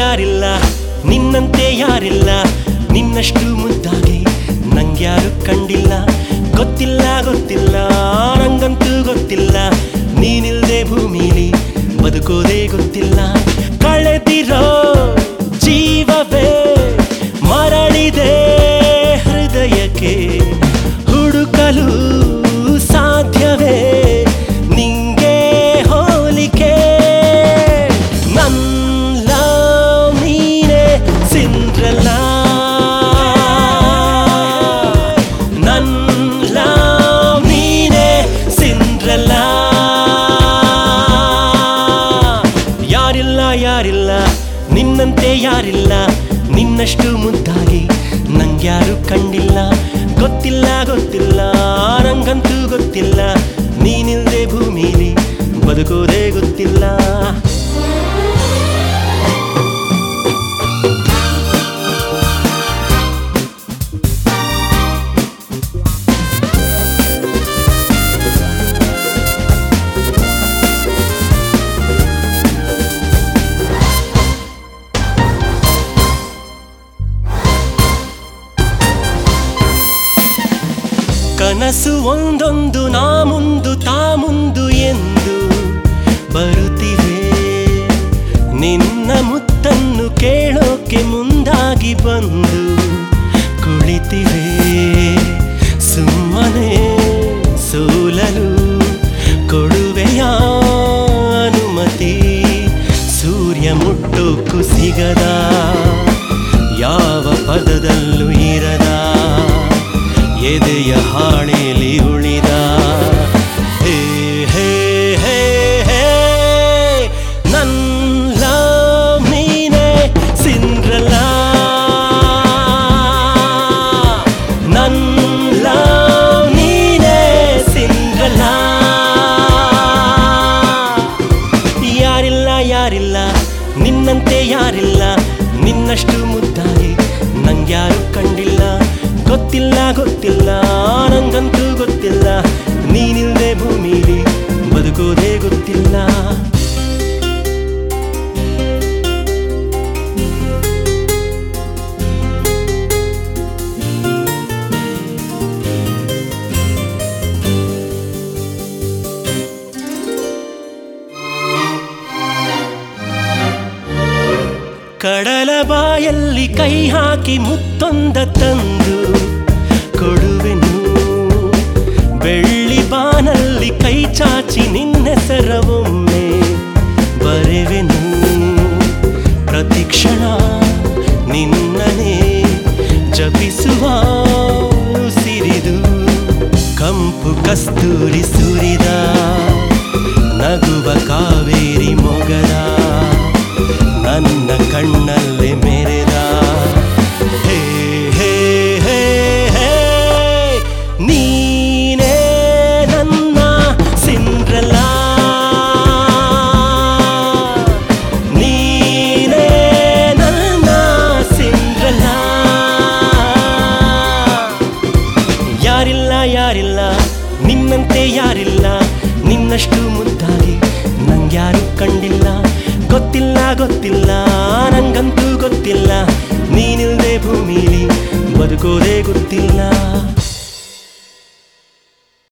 ಯಾರಿಲ್ಲ ನಿನ್ನಂತೆ ಯಾರಿಲ್ಲ ನಿನ್ನಷ್ಟು ಮುದ್ದಾಗಿ ನಂಗ್ಯಾರು ಕಂಡಿಲ್ಲ ಗೊತ್ತಿಲ್ಲ ಗೊತ್ತಿಲ್ಲ ನಂಗಂತೂ ಗೊತ್ತಿಲ್ಲ ನೀನಿಲ್ದೆ ಭೂಮಿಲಿ ಬದುಕೋದೇ ಗೊತ್ತಿಲ್ಲ ಕಳೆದಿರೋ ಜೀವವೇ ಮರಳಿದೆ ಹೃದಯಕ್ಕೆ ಹುಡುಕಲು ಸಾಧ್ಯವೇ ನಿಂಗೆ ಹೋಲಿಕೆ ನನ್ನ ನೀನೆ ಸಿಂದ್ರಲ್ಲ ನನ್ನ ನೀನೆ ಸಿಂದ್ರಲ್ಲ ಯಾರಿಲ್ಲ ಯಾರಿಲ್ಲ ನಿನ್ನಂತೆ ಯಾರಿಲ್ಲ ನಿನ್ನಷ್ಟು ಮುದ್ದಾಗಿ ನಂಗ್ಯಾರು ಕಂಡಿಲ್ಲ ಗೊತ್ತಿಲ್ಲ ಗೊತ್ತಿಲ್ಲ ನಂಗಂತೂ ಗೊತ್ತಿಲ್ಲ ನೀನಿಲ್ದೆ ಭೂಮಿಲಿ ಬದುಕೋದೇ ಗೊತ್ತಿಲ್ಲ ಕನಸು ಒಂದೊಂದು ನಾ ಮುಂದು ತಾ ಮುಂದು ಎಂದು ಬರುತ್ತಿವೆ ನಿನ್ನ ಮುತ್ತನ್ನು ಕೇಳೋಕೆ ಮುಂದಾಗಿ ಬಂದು ಕುಳಿತಿವೆ ಸುಮ್ಮನೆ ಸೋಲಲು ಕೊಡುವೆಯ ಅನುಮತಿ ಸೂರ್ಯ ಮುಟ್ಟೋಕ್ಕೂ ಸಿಗದ ಯಾವ ಪದದಲ್ಲೂ ಇರದ ಎದೆಯ ಹಾಳೆಯಲ್ಲಿ ಉಳಿದ ಹೇ ಹೇ ಹೇ ಹೇ ನನ್ನ ನೀನೆ ಸಿಂದ್ರಲ್ಲ ನನ್ನ ನೀನೆ ಸಿಂದ್ರಲ್ಲ ಯಾರಿಲ್ಲ ಯಾರಿಲ್ಲ ನಿನ್ನಂತೆ ಯಾರಿಲ್ಲ ನಿನ್ನಷ್ಟು ಮುದ್ದಾಗಿ ನಂಗ್ಯಾರು ಕಂಡಿಲ್ಲ ಗೊತ್ತಿಲ್ಲ ಗೊತ್ತಿಲ್ಲ ನಂಗಂತೂ ಗೊತ್ತಿಲ್ಲ ನೀನಿಲ್ದೆ ಭೂಮಿಲಿ ಬದುಕೋದೇ ಗೊತ್ತಿಲ್ಲ ಕಡಲ ಬಾಯಲ್ಲಿ ಕೈ ಹಾಕಿ ಮುತ್ತೊಂದ ತಂದು ಕೊಡುವೆನು ಬೆಳ್ಳಿ ಬಾನಲ್ಲಿ ಕೈ ಚಾಚಿ ನಿನ್ನೆಸರ ಒಮ್ಮೆ ಬರೆವೆನು ಪ್ರತಿಕ್ಷಣ ನಿನ್ನನೇ ಜಪಿಸುವ ಸಿರಿದು ಕಂಪು ಕಸ್ತೂರಿ ಸುರಿದ ನಗುವ ಕಾವೇರಿ ಮೊಗದ ನನ್ನ ಕಣ್ಣಲ್ಲಿ ಮೆರೆದ ಹೇ ಹೇ ಹೇ ಹೇ ನೀನೇ ನನ್ನ ಸಿಂದ್ರಲ್ಲ ನೀನೇ ನನ್ನ ಸಿಂದ್ರಲ್ಲ ಯಾರಿಲ್ಲ ಯಾರಿಲ್ಲ ನಿನ್ನಂತೆ ಯಾರಿಲ್ಲ ನಿನ್ನಷ್ಟು ಮುದ್ದಾಗಿ ನಂಗ್ಯಾರು ಕಂಡಿಲ್ಲ ಗೊತ್ತಿಲ್ಲ ಗೊತ್ತಿಲ್ಲ ನಂಗಂತೂ ಗೊತ್ತಿಲ್ಲ ನೀನಿಲ್ದೆ ಭೂಮಿಲಿ ಬದುಕೋದೇ ಗೊತ್ತಿಲ್ಲ